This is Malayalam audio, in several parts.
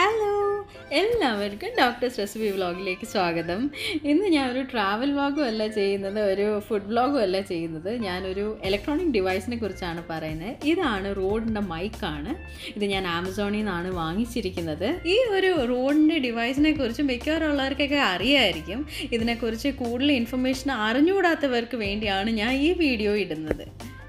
ഹലോ എല്ലാവർക്കും ഡോക്ടേഴ്സ് റെസിപ്പി വ്ളോഗിലേക്ക് സ്വാഗതം ഇന്ന് ഞാനൊരു ട്രാവൽ വ്ളോഗും അല്ല ചെയ്യുന്നത് ഒരു ഫുഡ് വ്ളോഗും അല്ല ചെയ്യുന്നത് ഞാനൊരു ഇലക്ട്രോണിക് ഡിവൈസിനെ കുറിച്ചാണ് പറയുന്നത് ഇതാണ് റോഡിൻ്റെ മൈക്കാണ് ഇത് ഞാൻ ആമസോണിൽ നിന്നാണ് വാങ്ങിച്ചിരിക്കുന്നത് ഈ ഒരു റോഡിൻ്റെ ഡിവൈസിനെ കുറിച്ച് മിക്കവാറുള്ളവർക്കൊക്കെ അറിയായിരിക്കും ഇതിനെക്കുറിച്ച് കൂടുതൽ ഇൻഫർമേഷൻ അറിഞ്ഞുകൂടാത്തവർക്ക് വേണ്ടിയാണ് ഞാൻ ഈ വീഡിയോ ഇടുന്നത്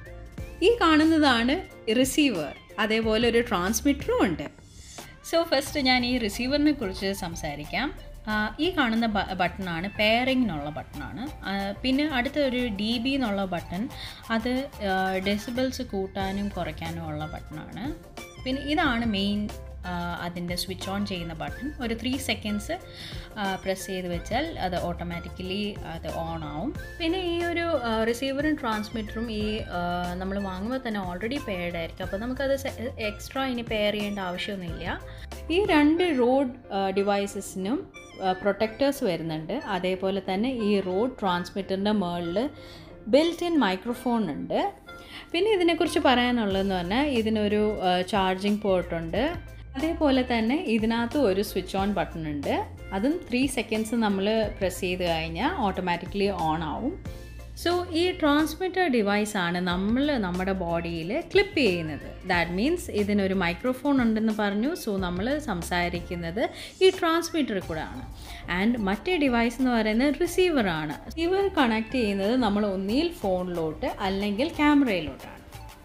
ഈ കാണുന്നതാണ് റിസീവർ അതേപോലെ ഒരു ട്രാൻസ്മിറ്ററും ഉണ്ട് സോ ഫസ്റ്റ് ഞാൻ ഈ റിസീവറിനെ കുറിച്ച് സംസാരിക്കാം ആ, ഈ കാണുന്ന ബ- ബട്ടണാണ് പെയറിങ്ങിനുള്ള ബട്ടണാണ് ആ, പിന്നെ അടുത്ത ഒരു ഡി ബി എന്നുള്ള ബട്ടൺ അത് ഡെസിബിൾസ് കൂട്ടാനും കുറയ്ക്കാനും ഉള്ള ബട്ടണാണ് പിന്നെ ഇതാണ് മെയിൻ അതിൻ്റെ സ്വിച്ച് ഓൺ ചെയ്യുന്ന ബട്ടൺ ഒരു ത്രീ സെക്കൻഡ്സ് പ്രസ് ചെയ്ത് വെച്ചാൽ അത് ഓട്ടോമാറ്റിക്കലി അത് ഓൺ ആവും പിന്നെ ഈ ഒരു റിസീവറും ട്രാൻസ്മിറ്ററും ഈ നമ്മൾ വാങ്ങുമ്പോൾ തന്നെ ഓൾറെഡി പെയർഡ് ആയിരിക്കും അപ്പോൾ നമുക്കത് എക്സ്ട്രാ ഇനി പെയർ ചെയ്യേണ്ട ആവശ്യമൊന്നുമില്ല ഈ രണ്ട് റോഡ് ഡിവൈസസിനും പ്രൊട്ടക്റ്റേഴ്സ് വരുന്നുണ്ട് അതേപോലെ തന്നെ ഈ റോഡ് ട്രാൻസ്മിറ്ററിൻ്റെ മുകളിൽ ബിൽറ്റ് ഇൻ മൈക്രോഫോൺ ഉണ്ട് പിന്നെ ഇതിനെക്കുറിച്ച് പറയാനുള്ളതെന്ന് പറഞ്ഞാൽ ഇതിനൊരു ചാർജിങ് പോർട്ടുണ്ട് അതേപോലെ തന്നെ ഇതിനകത്ത് ഒരു സ്വിച്ച് ഓൺ ബട്ടൺ ഉണ്ട് അതും ത്രീ സെക്കൻഡ്സ് നമ്മൾ പ്രസ് ചെയ്ത് കഴിഞ്ഞാൽ ഓട്ടോമാറ്റിക്കലി ഓൺ ആവും സോ ഈ ട്രാൻസ്മിറ്റർ ഡിവൈസാണ് നമ്മൾ നമ്മുടെ ബോഡിയിൽ ക്ലിപ്പ് ചെയ്യുന്നത് ദാറ്റ് മീൻസ് ഇതിനൊരു മൈക്രോഫോൺ ഉണ്ടെന്ന് പറഞ്ഞു സോ നമ്മൾ സംസാരിക്കുന്നത് ഈ ട്രാൻസ്മിറ്ററിൽ കൂടെ ആണ് ആൻഡ് മറ്റേ ഡിവൈസ് എന്ന് പറയുന്നത് റിസീവറാണ് റിസീവർ കണക്ട് ചെയ്യുന്നത് നമ്മൾ ഒന്നിൽ ഫോണിലോട്ട് അല്ലെങ്കിൽ ക്യാമറയിലോട്ടാണ്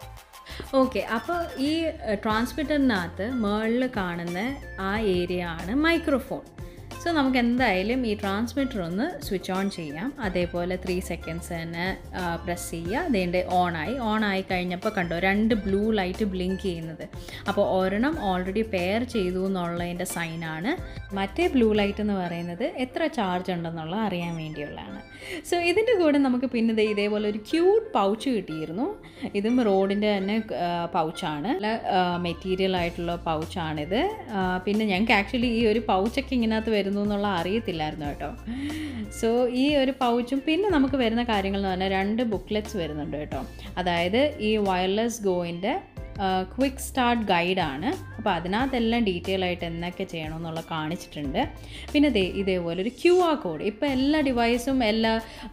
ഓക്കെ അപ്പോൾ ഈ ട്രാൻസ്മിറ്ററിനകത്ത് മുകളിൽ കാണുന്ന ആ ഏരിയ ആണ് മൈക്രോഫോൺ സോ നമുക്ക് എന്തായാലും ഈ ട്രാൻസ്മിറ്റർ ഒന്ന് സ്വിച്ച് ഓൺ ചെയ്യാം അതേപോലെ ത്രീ സെക്കൻഡ്സ് തന്നെ പ്രസ് ചെയ്യുക അതിൻ്റെ ഓണായി ഓൺ ആയി കഴിഞ്ഞപ്പോൾ കണ്ടോ രണ്ട് ബ്ലൂ ലൈറ്റ് ബ്ലിങ്ക് ചെയ്യുന്നത് അപ്പോൾ ഒരെണ്ണം ഓൾറെഡി പെയർ ചെയ്തു എന്നുള്ളതിൻ്റെ സൈനാണ് മറ്റേ ബ്ലൂ ലൈറ്റ് എന്ന് പറയുന്നത് എത്ര ചാർജ് ഉണ്ടെന്നുള്ളത് അറിയാൻ വേണ്ടിയുള്ളതാണ് സോ ഇതിൻ്റെ കൂടെ നമുക്ക് പിന്നെ ദേ ഇതേപോലെ ഒരു ക്യൂട്ട് പൗച്ച് കിട്ടിയിരുന്നു ഇതും റോഡിൻ്റെ തന്നെ പൗച്ചാണ് നല്ല മെറ്റീരിയൽ ആയിട്ടുള്ള പൗച്ചാണിത് ആ, പിന്നെ ഞങ്ങൾക്ക് ആക്ച്വലി ഈ ഒരു പൗച്ചൊക്കെ ഇങ്ങനകത്ത് വരുന്നു എന്നുള്ള അറിയത്തില്ലായിരുന്നു കേട്ടോ സോ ഈ ഒരു പൗച്ചും പിന്നെ നമുക്ക് വരുന്ന കാര്യങ്ങൾ എന്ന് പറഞ്ഞാൽ രണ്ട് ബുക്ക്ലെറ്റ്സ് വരുന്നുണ്ട് കേട്ടോ അതായത് ഈ വയർലെസ് ഗോയിൻ്റെ ക്വിക്ക് സ്റ്റാർട്ട് ഗൈഡാണ് അപ്പോൾ അതിനകത്തെല്ലാം ഡീറ്റെയിൽ ആയിട്ട് എന്തൊക്കെ ചെയ്യണമെന്നുള്ള കാണിച്ചിട്ടുണ്ട് പിന്നെ ദേ ഇതേപോലെ ഒരു ക്യു ആർ കോഡ് ഇപ്പോൾ എല്ലാ ഡിവൈസും എല്ലാ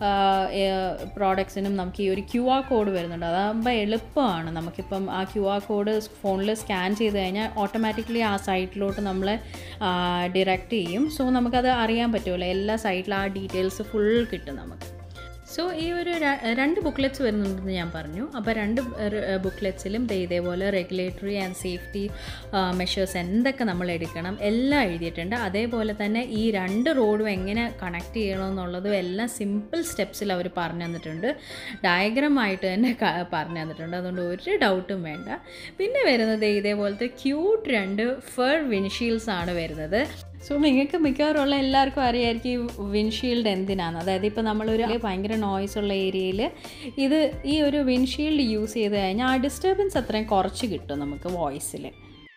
പ്രോഡക്ട്സിനും നമുക്ക് ഈ ഒരു ക്യു ആർ കോഡ് വരുന്നുണ്ട് അതാകുമ്പോൾ എളുപ്പമാണ് നമുക്കിപ്പം ആ ക്യു ആർ കോഡ് ഫോണിൽ സ്കാൻ ചെയ്ത് കഴിഞ്ഞാൽ ഓട്ടോമാറ്റിക്കലി ആ സൈറ്റിലോട്ട് നമ്മളെ ഡിറക്റ്റ് ചെയ്യും സോ നമുക്കത് അറിയാൻ പറ്റുമല്ലോ എല്ലാ സൈറ്റിലും ആ ഡീറ്റെയിൽസ് ഫുൾ കിട്ടും നമുക്ക് സോ ഈ ഒരു ര- രണ്ട് ബുക്ക്ലെറ്റ്സ് വരുന്നുണ്ടെന്ന് ഞാൻ പറഞ്ഞു അപ്പോൾ രണ്ട് ബുക്ക്ലെറ്റ്സിലും ദേ ഇതേപോലെ റെഗുലേറ്ററി ആൻഡ് സേഫ്റ്റി മെഷേഴ്സ് എന്തൊക്കെ നമ്മൾ എടുക്കണം എല്ലാം എഴുതിയിട്ടുണ്ട് അതേപോലെ തന്നെ ഈ രണ്ട് റോഡും എങ്ങനെ കണക്ട് ചെയ്യണമെന്നുള്ളതും എല്ലാം സിമ്പിൾ സ്റ്റെപ്സിൽ അവർ പറഞ്ഞു തന്നിട്ടുണ്ട് ഡയഗ്രാം ആയിട്ട് തന്നെ ക- പറഞ്ഞു തന്നിട്ടുണ്ട് അതുകൊണ്ട് ഒരു ഡൗട്ടും വേണ്ട പിന്നെ വരുന്നത് ദേ ഇതേപോലത്തെ ക്യൂട്ട് രണ്ട് ഫർ വിൻഷീൽസ് ആണ് വരുന്നത് സോ നിങ്ങൾക്ക് മിക്കവാറുള്ള എല്ലാവർക്കും അറിയായിരിക്കും ഈ വിൻഷീൽഡ് എന്തിനാണ് അതായത് ഇപ്പോൾ നമ്മളൊരു ഭയങ്കര നോയ്സ് ഉള്ള ഏരിയയിൽ ഇത് ഈ ഒരു വിൻഷീൽഡ് യൂസ് ചെയ്ത് കഴിഞ്ഞാൽ ആ ഡിസ്റ്റർബൻസ് അത്രയും കുറച്ച് കിട്ടും നമുക്ക് വോയിസിൽ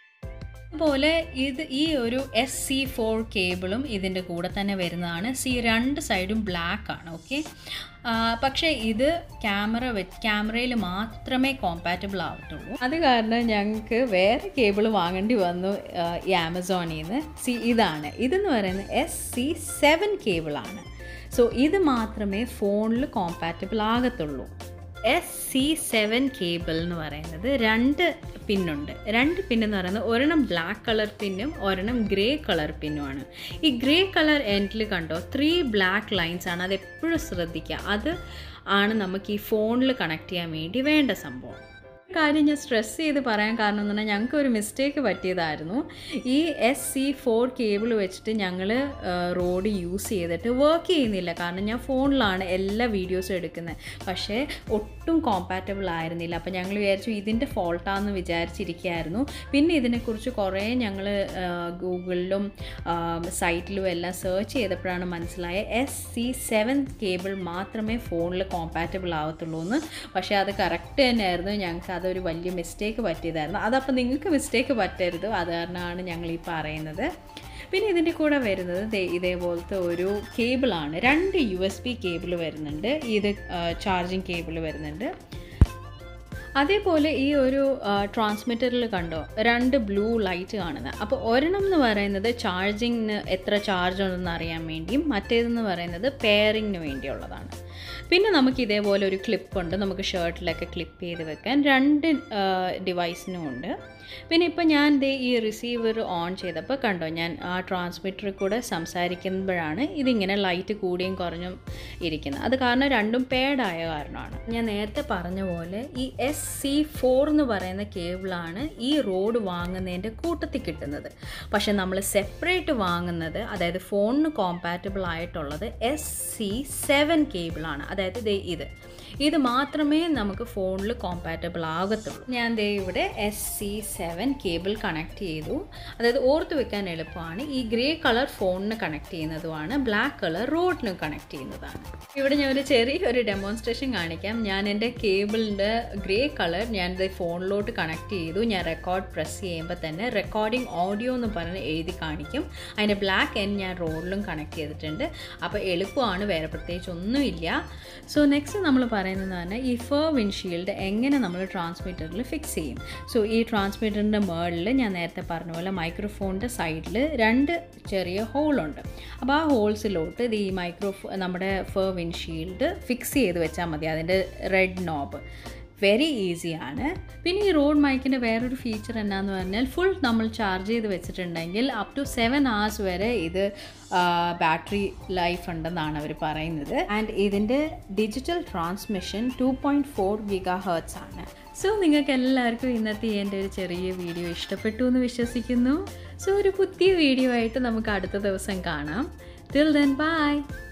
അതുപോലെ ഇത് ഈ ഒരു എസ് സി ഫോർ കേബിളും ഇതിൻ്റെ കൂടെ തന്നെ വരുന്നതാണ് സി രണ്ട് സൈഡും ബ്ലാക്ക് ആണ് ഓക്കെ പക്ഷേ ഇത് ക്യാമറ വെച്ച് ക്യാമറയിൽ മാത്രമേ കോമ്പാറ്റബിൾ ആവത്തുള്ളൂ അത് കാരണം ഞങ്ങൾക്ക് വേറെ കേബിൾ വാങ്ങേണ്ടി വന്നു ആ, ഈ ആമസോണിൽ നിന്ന് സി ഇതാണ് ഇതെന്ന് പറയുന്നത് എസ് സി സെവൻ കേബിളാണ് സോ ഇത് മാത്രമേ ഫോണിൽ കോമ്പാറ്റബിൾ ആകത്തുള്ളൂ എസ് സി സെവൻ കേബിൾ എന്ന് പറയുന്നത് രണ്ട് പിന്നുണ്ട് രണ്ട് പിൻ എന്ന് പറയുന്നത് ഒരെണ്ണം ബ്ലാക്ക് കളർ പിന്നും ഒരെണ്ണം ഗ്രേ കളർ പിന്നുമാണ് ഈ ഗ്രേ കളർ എൻഡിൽ കണ്ടോ ത്രീ ബ്ലാക്ക് ലൈൻസ് ആണ് അത് എപ്പോഴും ശ്രദ്ധിക്കുക അത് ആണ് നമുക്ക് ഈ ഫോണിൽ കണക്ട് ചെയ്യാൻ വേണ്ടി വേണ്ട സംഭവം ഒരു കാര്യം ഞാൻ സ്ട്രെസ് ചെയ്ത് പറയാൻ കാരണം എന്ന് പറഞ്ഞാൽ ഞങ്ങൾക്ക് ഒരു മിസ്റ്റേക്ക് പറ്റിയതായിരുന്നു ഈ എസ് സി ഫോർ കേബിൾ വെച്ചിട്ട് ഞങ്ങൾ റോഡ് യൂസ് ചെയ്തിട്ട് വർക്ക് ചെയ്യുന്നില്ല കാരണം ഞാൻ ഫോണിലാണ് എല്ലാ വീഡിയോസും എടുക്കുന്നത് പക്ഷേ ഒട്ടും കോമ്പാറ്റബിൾ ആയിരുന്നില്ല അപ്പോൾ ഞങ്ങൾ വിചാരിച്ചു ഇതിൻ്റെ ഫോൾട്ടാന്ന് വിചാരിച്ചിരിക്കുകയായിരുന്നു പിന്നെ ഇതിനെക്കുറിച്ച് കുറേ ഞങ്ങൾ ഗൂഗിളിലും സൈറ്റിലും എല്ലാം സെർച്ച് ചെയ്തപ്പോഴാണ് മനസ്സിലായ എസ് സി സെവൻ കേബിൾ മാത്രമേ ഫോണിൽ കോമ്പാറ്റബിൾ ആവത്തുള്ളൂ എന്ന് പക്ഷേ അത് കറക്റ്റ് തന്നെയായിരുന്നു ഞങ്ങൾക്ക് അതൊരു വലിയ മിസ്റ്റേക്ക് പറ്റിയതായിരുന്നു അതപ്പോൾ നിങ്ങൾക്ക് മിസ്റ്റേക്ക് പറ്റരുത് അത് കാരണമാണ് ഞങ്ങൾ ഈ പറയുന്നത് പിന്നെ ഇതിൻ്റെ കൂടെ വരുന്നത് ദേ ഇതേപോലത്തെ ഒരു കേബിളാണ് രണ്ട് യു എസ് ബി കേബിൾ വരുന്നുണ്ട് ഇത് ചാർജിങ് കേബിൾ വരുന്നുണ്ട് അതേപോലെ ഈ ഒരു ട്രാൻസ്മിറ്ററിൽ കണ്ടോ രണ്ട് ബ്ലൂ ലൈറ്റ് കാണുന്നത് അപ്പോൾ ഒരെണ്ണം എന്ന് പറയുന്നത് ചാർജിങ്ങിന് എത്ര ചാർജ് ഉണ്ടെന്ന് അറിയാൻ വേണ്ടിയും മറ്റേതെന്ന് പറയുന്നത് പെയറിങ്ങിന് വേണ്ടിയുള്ളതാണ് പിന്നെ നമുക്ക് ഇതേപോലെ ഒരു ക്ലിപ്പുണ്ട് നമുക്ക് ഷർട്ടിലൊക്കെ ക്ലിപ്പ് ചെയ്ത് വെക്കാൻ രണ്ട് ഡിവൈസിനും ഉണ്ട് പിന്നെ ഇപ്പോൾ ഞാൻ ദേ ഈ റിസീവർ ഓൺ ചെയ്തപ്പോൾ കണ്ടോ ഞാൻ ആ ട്രാൻസ്മിറ്ററിൽ കൂടെ സംസാരിക്കുമ്പോഴാണ് ഇതിങ്ങനെ ലൈറ്റ് കൂടിയും കുറഞ്ഞും ഇരിക്കുന്നത് അത് കാരണം രണ്ടും പേഡായ കാരണമാണ് ഞാൻ നേരത്തെ പറഞ്ഞ പോലെ ഈ എസ് സി ഫോർ എന്ന് പറയുന്ന കേബിളാണ് ഈ റോഡ് വാങ്ങുന്നതിൻ്റെ കൂട്ടത്തിൽ കിട്ടുന്നത് പക്ഷെ നമ്മൾ സെപ്പറേറ്റ് വാങ്ങുന്നത് അതായത് ഫോണിന് കോമ്പാറ്റബിൾ ആയിട്ടുള്ളത് എസ് സി സെവൻ കേബിളാണ് അതായത് ദേ ഇത് ഇത് മാത്രമേ നമുക്ക് ഫോണിൽ കോമ്പാറ്റബിൾ ആകത്തുള്ളൂ ഞാൻ ദേ ഇവിടെ S C seven cable connect ചെയ്തു അതായത് ഓർത്ത് വെക്കാൻ എളുപ്പമാണ് ഈ ഗ്രേ കളർ ഫോണിന് കണക്ട് ചെയ്യുന്നതുമാണ് ബ്ലാക്ക് കളർ റോഡിന് കണക്ട് ചെയ്യുന്നതാണ് ഇവിടെ ഞാൻ ഒരു ചെറിയ ഒരു ഡെമോൺസ്ട്രേഷൻ കാണിക്കാം ഞാൻ എൻ്റെ കേബിളിൻ്റെ ഗ്രേ കളർ ഞാൻ ഇത് ഫോണിലോട്ട് കണക്ട് ചെയ്തു ഞാൻ റെക്കോർഡ് പ്രസ് ചെയ്യുമ്പോൾ തന്നെ റെക്കോർഡിംഗ് ഓഡിയോ എന്ന് പറഞ്ഞ് എഴുതി കാണിക്കും അതിൻ്റെ ബ്ലാക്ക് എൻ ഞാൻ റോഡിലും കണക്ട് ചെയ്തിട്ടുണ്ട് അപ്പോൾ എളുപ്പമാണ് വേറെ പ്രത്യേകിച്ച് ഒന്നുമില്ല സോ നെക്സ്റ്റ് നമ്മൾ പറയുന്നത് പറഞ്ഞാൽ ഈ ഫർ വിൻഷീൽഡ് എങ്ങനെ നമ്മൾ ട്രാൻസ്മിറ്ററിൽ ഫിക്സ് ചെയ്യും സോ ഈ ട്രാൻസ്മിറ്ററിൻ്റെ മേളിൽ ഞാൻ നേരത്തെ പറഞ്ഞ പോലെ മൈക്രോഫോണിൻ്റെ സൈഡിൽ രണ്ട് ചെറിയ ഹോളുണ്ട് അപ്പോൾ ആ ഹോൾസിലോട്ട് ഇത് ഈ മൈക്രോ നമ്മുടെ ഫർ വിൻഷീൽഡ് ഫിക്സ് ചെയ്ത് വെച്ചാൽ മതി അതിൻ്റെ റെഡ് നോബ് വെരി ഈസിയാണ് പിന്നെ ഈ റോഡ് മൈക്കിൻ്റെ വേറൊരു ഫീച്ചർ എന്നാന്ന് പറഞ്ഞാൽ ഫുൾ നമ്മൾ ചാർജ് ചെയ്ത് വെച്ചിട്ടുണ്ടെങ്കിൽ അപ് ടു സെവൻ hours വരെ ഇത് ബാറ്ററി ലൈഫ് ഉണ്ടെന്നാണ് അവർ പറയുന്നത് ആൻഡ് ഇതിൻ്റെ digital transmission two point four gigahertz ആണ് സോ നിങ്ങൾക്ക് എല്ലാവർക്കും ഇന്നത്തെ എൻ്റെ ഒരു ചെറിയ വീഡിയോ ഇഷ്ടപ്പെട്ടു എന്ന് വിശ്വസിക്കുന്നു സോ ഒരു പുതിയ വീഡിയോ ആയിട്ട് നമുക്ക് അടുത്ത ദിവസം കാണാം ടിൽ ദെൻ ബൈ